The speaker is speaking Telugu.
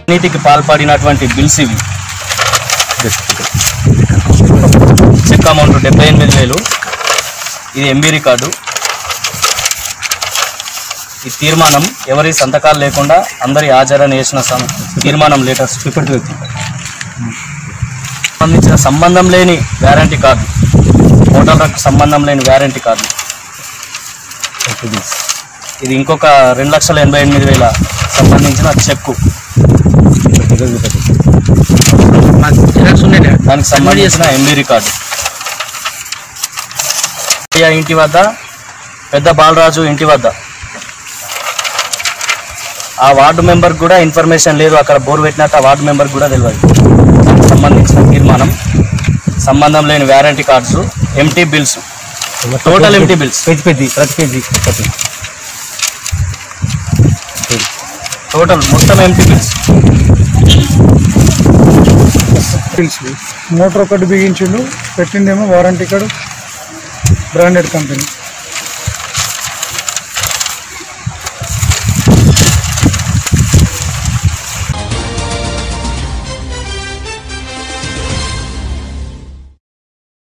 నీతికి పాల్పడినటువంటి బిల్స్ ఇవి చెక్ అమౌంట్ డెబ్బై ఎనిమిది వేలు ఇది ఎంబీ రికార్డు ఈ తీర్మానం ఎవరి సంతకాలు లేకుండా అందరి హాజరని వేసిన సం- తీర్మానం లేటర్స్ సంబంధించిన సంబంధం లేని వ్యారంటీ కార్డు ఓటర్లకు సంబంధం లేని వ్యారంటీ కార్డు ఇది ఇంకొక రెండు లక్షల ఎనభై ఎనిమిది వేల సంబంధించిన చెక్కు దానికి సంబంధించిన ఎంబీ రికార్డు అయ్యా ఇంటి వద్ద పెద్ద బాలరాజు ఇంటి వద్ద ఆ వార్డు మెంబర్ కూడా ఇన్ఫర్మేషన్ లేదు అక్కడ బోర్ పెట్టినట్టు ఆ వార్డు మెంబర్ కూడా తెలియదు దానికి సంబంధించిన తీర్మానం సంబంధం లేని warranty cards empty bills total empty bills page page ప్రతి పేజీ ఒకటి టోటల్ మొత్తం ఎంటీ బిల్స్ తెలుసు మోటార్ ఒకటి బిగించిండు పెట్టిందేమో వారంటీ కార్డు బ్రాండెడ్ కంపెనీ